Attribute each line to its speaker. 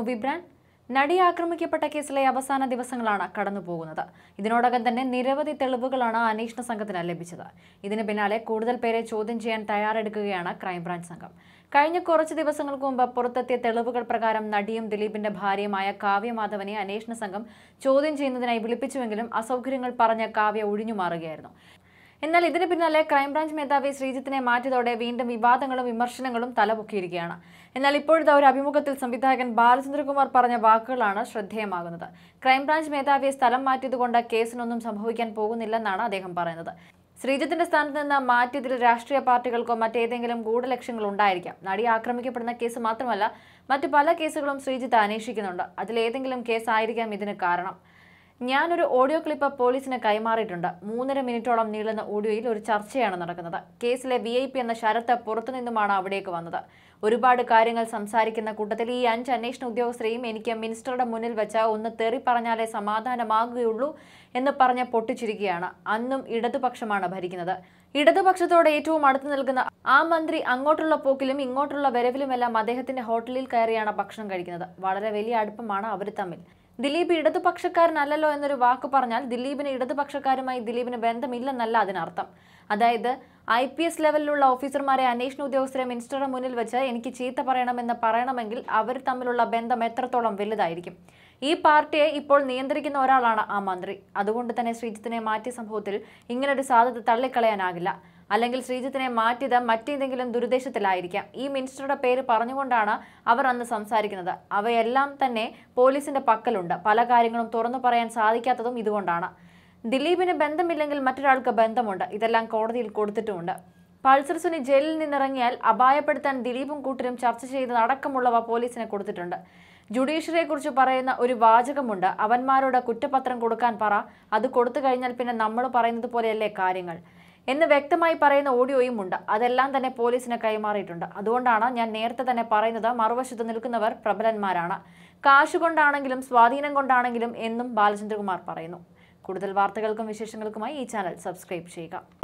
Speaker 1: movie brand നടി ആക്രമിക്കപ്പെട്ട കേസിലെ അവസാന ദിവസങ്ങളാണ് കടന്നുപോകുന്നത് ഇതിനോടകം തന്നെ നിരവധി തെളിവുകളാണ് അന്വേഷണ സംഘത്തിന് ലഭിച്ചത് ഇതിന് പിന്നാലെ കൂടുതൽ പേരെ ചോദ്യം ചെയ്യാൻ തയ്യാറെടുക്കുകയാണ് ക്രൈംബ്രാഞ്ച് സംഘം കഴിഞ്ഞ കുറച്ച് ദിവസങ്ങൾക്ക് മുമ്പ് പുറത്തെത്തിയ തെളിവുകൾ പ്രകാരം നടിയും ദിലീപിന്റെ ഭാര്യയുമായ കാവ്യ മാധവനെ അന്വേഷണ സംഘം ചോദ്യം ചെയ്യുന്നതിനായി വിളിപ്പിച്ചുവെങ്കിലും അസൗകര്യങ്ങൾ പറഞ്ഞ കാവ്യ ഒഴിഞ്ഞു മാറുകയായിരുന്നു എന്നാൽ ഇതിന് പിന്നാലെ ക്രൈംബ്രാഞ്ച് മേധാവി ശ്രീജിത്തിനെ മാറ്റിയതോടെ വീണ്ടും വിവാദങ്ങളും വിമർശനങ്ങളും തലപൊക്കിയിരിക്കുകയാണ് എന്നാൽ ഇപ്പോഴത്തെ ഒരു അഭിമുഖത്തിൽ സംവിധായകൻ ബാലചന്ദ്രകുമാർ പറഞ്ഞ വാക്കുകളാണ് ശ്രദ്ധേയമാകുന്നത് ക്രൈംബ്രാഞ്ച് മേധാവിയെ സ്ഥലം മാറ്റിയതുകൊണ്ട് കേസിനൊന്നും സംഭവിക്കാൻ പോകുന്നില്ലെന്നാണ് അദ്ദേഹം പറയുന്നത് ശ്രീജിത്തിന്റെ സ്ഥാനത്ത് നിന്ന് മാറ്റിയതിൽ രാഷ്ട്രീയ പാർട്ടികൾക്കോ മറ്റേതെങ്കിലും ഗൂഢലക്ഷ്യങ്ങൾ ഉണ്ടായിരിക്കാം നടി ആക്രമിക്കപ്പെടുന്ന കേസ് മാത്രമല്ല മറ്റു പല കേസുകളും ശ്രീജിത്ത് അന്വേഷിക്കുന്നുണ്ട് അതിലേതെങ്കിലും കേസ് ആയിരിക്കാം ഇതിന് കാരണം ഞാനൊരു ഓഡിയോ ക്ലിപ്പ് പോലീസിന് കൈമാറിയിട്ടുണ്ട് മൂന്നര മിനിറ്റോളം നീളുന്ന ഓഡിയോയിൽ ഒരു ചർച്ചയാണ് നടക്കുന്നത് കേസിലെ വി ഐ പി എന്ന ശരത്ത് പുറത്തുനിന്നുമാണ് അവിടേക്ക് വന്നത് ഒരുപാട് കാര്യങ്ങൾ സംസാരിക്കുന്ന കൂട്ടത്തിൽ ഈ അഞ്ച് അന്വേഷണ ഉദ്യോഗസ്ഥരെയും എനിക്ക് മിനിസ്റ്ററുടെ മുന്നിൽ വെച്ച് ഒന്ന് തെറി പറഞ്ഞാലേ സമാധാനമാകുകയുള്ളൂ എന്ന് പറഞ്ഞ് പൊട്ടിച്ചിരിക്കുകയാണ് അന്നും ഇടതുപക്ഷമാണ് ഭരിക്കുന്നത് ഇടതുപക്ഷത്തോട് ഏറ്റവും അടുത്ത് നിൽക്കുന്ന ആ മന്ത്രി അങ്ങോട്ടുള്ള പോക്കിലും ഇങ്ങോട്ടുള്ള വരവിലുമെല്ലാം അദ്ദേഹത്തിന്റെ ഹോട്ടലിൽ കയറിയാണ് ഭക്ഷണം കഴിക്കുന്നത് വളരെ വലിയ അടുപ്പമാണ് അവർ തമ്മിൽ ദിലീപ് ഇടതുപക്ഷക്കാരനല്ലല്ലോ എന്നൊരു വാക്ക് പറഞ്ഞാൽ ദിലീപിന് ഇടതുപക്ഷക്കാരുമായി ദിലീപിന് ബന്ധമില്ലെന്നല്ല അതിനർത്ഥം അതായത് ഐ പി എസ് ലെവലിലുള്ള ഓഫീസർമാരെ അന്വേഷണ ഉദ്യോഗസ്ഥരെ മിനിസ്റ്ററുടെ മുന്നിൽ വെച്ച് എനിക്ക് ചീത്ത പറയണമെന്ന് പറയണമെങ്കിൽ അവർ തമ്മിലുള്ള ബന്ധം എത്രത്തോളം വലുതായിരിക്കും ഈ പാർട്ടിയെ ഇപ്പോൾ നിയന്ത്രിക്കുന്ന ഒരാളാണ് ആ മന്ത്രി അതുകൊണ്ട് തന്നെ ശ്രീജിത്തിനെ മാറ്റിയ സംഭവത്തിൽ ഇങ്ങനൊരു സാധ്യത തള്ളിക്കളയാനാകില്ല അല്ലെങ്കിൽ ശ്രീജിത്തിനെ മാറ്റിയത് മറ്റേതെങ്കിലും ദുരുദ്ദേശത്തിലായിരിക്കാം ഈ മിനിസ്റ്ററുടെ പേര് പറഞ്ഞുകൊണ്ടാണ് അവർ അന്ന് സംസാരിക്കുന്നത് അവയെല്ലാം തന്നെ പോലീസിന്റെ പക്കലുണ്ട് പല കാര്യങ്ങളും തുറന്നു പറയാൻ സാധിക്കാത്തതും ഇതുകൊണ്ടാണ് ദിലീപിന് ബന്ധമില്ലെങ്കിൽ മറ്റൊരാൾക്ക് ബന്ധമുണ്ട് ഇതെല്ലാം കോടതിയിൽ കൊടുത്തിട്ടുമുണ്ട് പൾസർ സുനി ജയിലിൽ നിന്നിറങ്ങിയാൽ അപായപ്പെടുത്താൻ ദിലീപും കൂട്ടരും ചർച്ച ചെയ്തത് അടക്കമുള്ളവ പോലീസിന് കൊടുത്തിട്ടുണ്ട് ജുഡീഷ്യറിയെ കുറിച്ച് പറയുന്ന ഒരു വാചകമുണ്ട് അവന്മാരോട് കുറ്റപത്രം കൊടുക്കാൻ പറ അത് കൊടുത്തു കഴിഞ്ഞാൽ പിന്നെ നമ്മൾ പറയുന്നത് പോലെയല്ലേ കാര്യങ്ങൾ എന്ന് വ്യക്തമായി പറയുന്ന ഓഡിയോയും ഉണ്ട് അതെല്ലാം തന്നെ പോലീസിന് കൈമാറിയിട്ടുണ്ട് അതുകൊണ്ടാണ് ഞാൻ നേരത്തെ തന്നെ പറയുന്നത് മറുവശത്ത് നിൽക്കുന്നവർ പ്രബലന്മാരാണ് കാശുകൊണ്ടാണെങ്കിലും സ്വാധീനം കൊണ്ടാണെങ്കിലും എന്നും ബാലചന്ദ്രകുമാർ പറയുന്നു കൂടുതൽ വാർത്തകൾക്കും വിശേഷങ്ങൾക്കുമായി ഈ ചാനൽ സബ്സ്ക്രൈബ് ചെയ്യുക